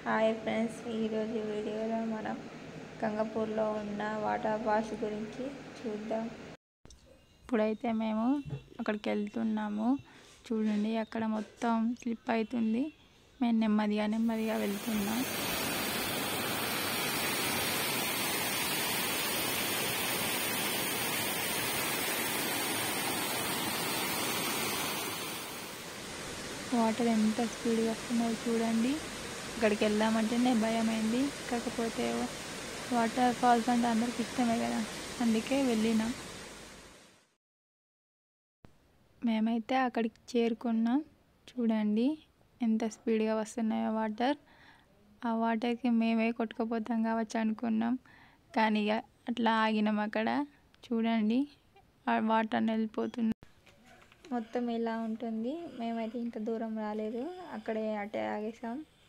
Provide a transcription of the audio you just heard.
hi friends ఈరోజు వీడియోలో మనం గంగపూర్లో ఉన్న వాటర్ ఫాల్స్ గురించి చూద్దాం ఇప్పుడైతే మేము అక్కడికి వెళ్తున్నాము చూడండి అక్కడ మొత్తం స్లిప్ అవుతుంది మేము నెమ్మదిగా నెమ్మదిగా వెళ్తున్నాం వాటర్ ఎంత స్పీడ్గా వస్తున్నాయో చూడండి అక్కడికి వెళ్దామంటేనే భయమైంది కాకపోతే వాటర్ ఫాల్స్ అంటే అందరికి ఇష్టమే కదా అందుకే వెళ్ళినాం మేమైతే అక్కడికి చేరుకున్నాం చూడండి ఎంత స్పీడ్గా వస్తున్నాయో వాటర్ ఆ వాటర్కి మేమే కొట్టుకుపోతాం కావచ్చు అనుకున్నాం కానీ ఇక అట్లా ఆగినాం అక్కడ చూడండి ఆ వాటర్ వెళ్ళిపోతుంది మొత్తం ఇలా ఉంటుంది మేమైతే ఇంత దూరం రాలేదు అక్కడే అటే ఆగేసాం